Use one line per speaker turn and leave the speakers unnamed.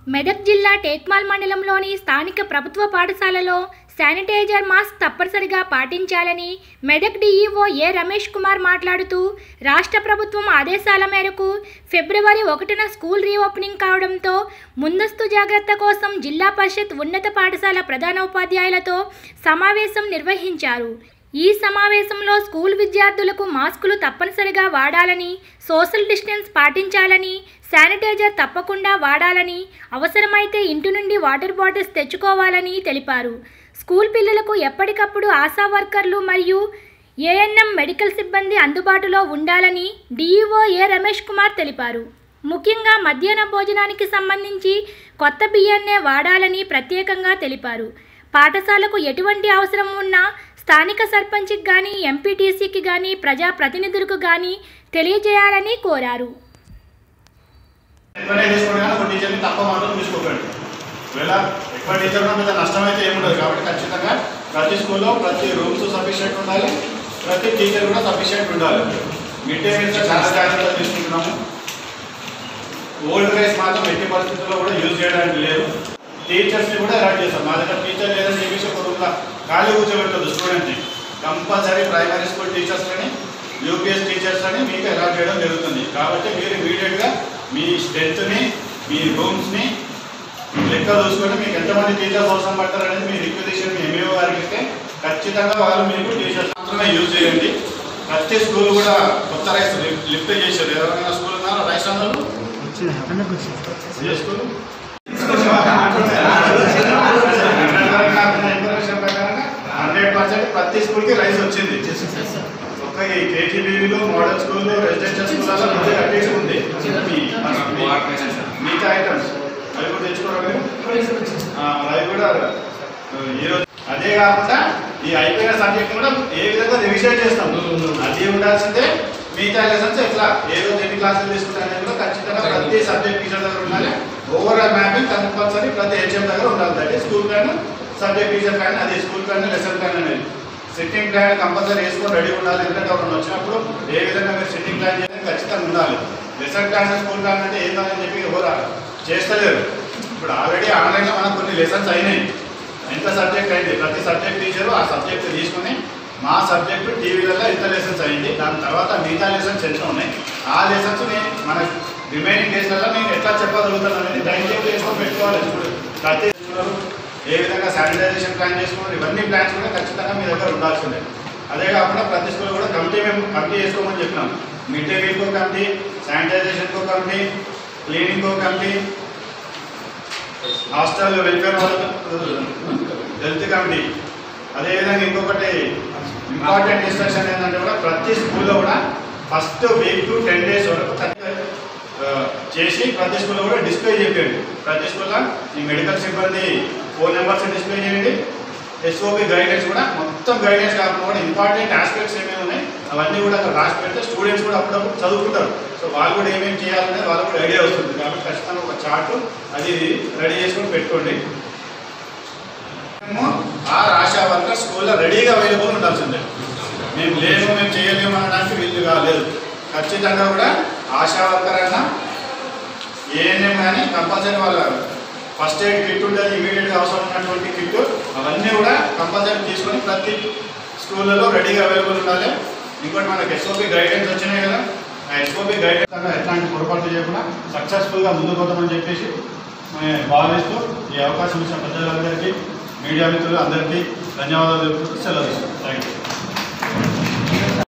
మెదక్ జిల్లా టేక్మాల్ మండలంలోని స్థానిక ప్రభుత్వ పాఠశాలలో శానిటైజర్ మాస్క్ తప్పనిసరిగా పాటించాలని మెదక్ డీఈఓ ఏ రమేష్ కుమార్ మాట్లాడుతూ రాష్ట్ర ప్రభుత్వం ఆదేశాల మేరకు ఫిబ్రవరి ఒకటిన స్కూల్ రీఓపెనింగ్ కావడంతో ముందస్తు జాగ్రత్త కోసం జిల్లా పరిషత్ ఉన్నత పాఠశాల ప్రధానోపాధ్యాయులతో సమావేశం నిర్వహించారు ఈ సమావేశంలో స్కూల్ విద్యార్థులకు మాస్కులు తప్పనిసరిగా వాడాలని సోషల్ డిస్టెన్స్ పాటించాలని శానిటైజర్ తప్పకుండా వాడాలని అవసరమైతే ఇంటి నుండి వాటర్ బాటిల్స్ తెచ్చుకోవాలని తెలిపారు స్కూల్ పిల్లలకు ఎప్పటికప్పుడు ఆశా వర్కర్లు మరియు ఏఎన్ఎం మెడికల్ సిబ్బంది అందుబాటులో ఉండాలని డీఈఓ ఏ రమేష్ కుమార్ తెలిపారు ముఖ్యంగా మధ్యాహ్న భోజనానికి సంబంధించి కొత్త బియ్యాన్నే వాడాలని ప్రత్యేకంగా తెలిపారు పాఠశాలకు ఎటువంటి అవసరం ఉన్నా స్థానిక సర్పంచ్కి కానీ ఎంపీటీసీకి కానీ ప్రజాప్రతినిధులకు కానీ తెలియజేయాలని కోరారు
ఎక్కువనే తీసుకోండి కానీ ఒక టీచర్ని తక్కువ మాత్రం తీసుకోకండి ఒకవేళ ఎక్కువ టీచర్ ఉన్న పెద్ద నష్టం అయితే ఏముండదు కాబట్టి ఖచ్చితంగా ప్రతి స్కూల్లో ప్రతి రూమ్స్ సఫిషియెంట్ ఉండాలి ప్రతి టీచర్ కూడా సఫిషియెంట్ ఉండాలి మిడ్ డే మీల్స్ చాలా జాగ్రత్తలు తీసుకుంటున్నాము ఓల్డ్ రైస్ మాత్రం ఎట్టి పరిస్థితుల్లో కూడా యూజ్ చేయడానికి లేదు టీచర్స్ని కూడా అలర్ట్ చేస్తాం మా దగ్గర టీచర్ లేదని చెప్పేసి ఒక రూమ్లో ఖాళీ కూర్చోబెట్టదు స్టూడెంట్ని కంపల్సరీ ప్రైమరీ స్కూల్ టీచర్స్ అని యూపీఎస్ టీచర్స్ అని మీకు అలర్ట్ చేయడం జరుగుతుంది కాబట్టి మీరు ఇమీడియట్గా మీ స్ట్రెంత్ని మీ రూమ్స్ని లెక్క చూసుకొని మీకు ఎంతమంది టీచర్స్ అవసరం పడతారు అనేది మీ రిక్వెజిషన్ మీ ఎంఈఓ గారికి ఇస్తే ఖచ్చితంగా వాళ్ళు మీకు టీచర్స్ మాత్రమే యూజ్ చేయండి ప్రతి స్కూల్ కూడా కొత్త రైస్ లిఫ్ట్ చేశారు ఎవరైనా స్కూల్ ఉన్నారా రైస్ అందరూ ఏ స్కూల్ హండ్రెడ్ పర్సెంట్ ప్రతి స్కూల్కి రైస్ వచ్చింది ఒక్క ఈ కేజీబీవీలో మోడల్ స్కూల్ రెసిడెన్షియల్ స్కూల్లో కొద్దిగా అటు ఉంది మిగతా ఐటమ్స్ అవి కూడా తెచ్చుకోవడం అవి కూడా ఆ, ఈరోజు అదే కాకుండా ఈ అయిపోయిన సబ్జెక్ట్ కూడా ఏ విధంగా రివిజన్ చేస్తాం అది ఉండాల్సిందే మిగతా లెసన్స్ ఎట్లా ఏ రోజు ఎన్ని క్లాసులు తీసుకుంటారు అనేది కూడా ఖచ్చితంగా ప్రతి సబ్జెక్ట్ టీచర్ దగ్గర ఉండాలి ఓవరాల్ మ్యాపింగ్ కంపల్సరీ ప్రతి హెచ్ఎం దగ్గర ఉండాలి that school plan subject teacher plan అది స్కూల్ ప్లాన్ లెసన్ ప్లాన్ అనేది సిట్టింగ్ ప్లాన్ కంపల్సరీ వేసుకొని రెడీ ఉండాలి ఎందుకంటే ఎవరైనా వచ్చినప్పుడు ఏ విధంగా మీరు సిట్టింగ్ ప్లాన్ చేయాలి ఖచ్చితంగా ఉండాలి లెసన్ ప్లాన్ స్కూల్ ప్లాన్ అంటే ఏందని చెప్పి ఎవరు చేస్తలేరు ఇప్పుడు ఆల్రెడీ ఆన్లైన్లో మనకు కొన్ని లెసన్స్ అయినాయి ఎంత సబ్జెక్ట్ అయింది ప్రతి సబ్జెక్ట్ టీచరు ఆ సబ్జెక్ట్ తీసుకుని మా సబ్జెక్టు టీవీలలో ఇంత లెసన్స్ అయింది దాని తర్వాత మిగతా లెసన్స్ ఎంత ఉన్నాయి ఆ లెసన్స్ నేను మన రిమైనింగ్ డేస్లలో నేను ఎట్లా చెప్పగలుగుతాను అనేది టైం టేబుల్ చేసుకొని పెట్టుకోవాలి ఇప్పుడు ప్రతి స్కూల్లో ఏ విధంగా శానిటైజేషన్ ప్లాన్ చేసుకోవాలి ఇవన్నీ ప్లాన్స్ కూడా ఖచ్చితంగా మీ దగ్గర ఉండాల్సిందే అదే కాకుండా ప్రతి స్కూల్ కూడా కమిటీ మేము కమిటీ చేసుకోమని చెప్పినాం మిడ్ డే మీల్కో కమిటీ శానిటైజేషన్కో కమిటీ క్లీనింగ్కో committee hostel welfare health committee అదేవిధంగా ఇంకొకటి ఇంపార్టెంట్ ఇన్స్ట్రక్షన్ ఏంటంటే కూడా ప్రతి స్కూల్లో కూడా first week to ten days వరకు తగ్గ- ఆ, చేసి ప్రతి స్కూల్లో కూడా డిస్ప్లే చేయండి ప్రతి స్కూల్లో ఈ మెడికల్ సిబ్బంది ఫోన్ నెంబర్స్ డిస్ప్లే చేయండి ఎస్ఓపి గైడెన్స్ కూడా మొత్తం గైడెన్స్ కాకుండా కూడా ఇంపార్టెంట్ ఆస్పెక్ట్స్ ఏమేమి ఉన్నాయి అవన్నీ కూడా అక్కడ రాసి పెడితే స్టూడెంట్స్ కూడా అప్పుడప్పుడు చదువుకుంటారు సో వాళ్ళు కూడా ఏమేమి చేయాలనే వాళ్ళకు కూడా ఐడియా వస్తుంది కాబట్టి ఖచ్చితంగా ఒక చార్ట్ అది రెడీ చేసుకొని పెట్టుకోండి మేము ఆ ఆశా వర్కర్ స్కూల్లో రెడీగా అవైలబుల్ ఉండాల్సిందే మేము లేము మేము చేయలేము అనడానికి వీళ్ళు కాలేదు ఖచ్చితంగా కూడా ఆశా వర్కర్ అయినా ఏఎన్ఎం కానీ కంపల్సరీ వాళ్ళ ఫస్ట్ ఎయిడ్ కిట్ ఉంటుంది ఇమీడియట్గా అవసరం ఉన్నటువంటి కిట్ అవన్నీ కూడా కంపల్సరీ తీసుకొని ప్రతి స్కూళ్ళలో రెడీగా అవైలబుల్ ఉండాలి ఇంకోటి మనకి ఎస్ఓపి గైడెన్స్ వచ్చినాయి కదా ఆ ఎస్ఓపి గైడెన్స్ ఎట్లాంటి పొరపాటు చేయకుండా సక్సెస్ఫుల్గా ముందుకు పోతామని చెప్పేసి మేము భావిస్తూ ఈ అవకాశం ఇచ్చిన ప్రజలందరికీ మీడియా మిత్రులు అందరికీ ధన్యవాదాలు తెలుపుతూ సెలవు ఇస్తున్నాం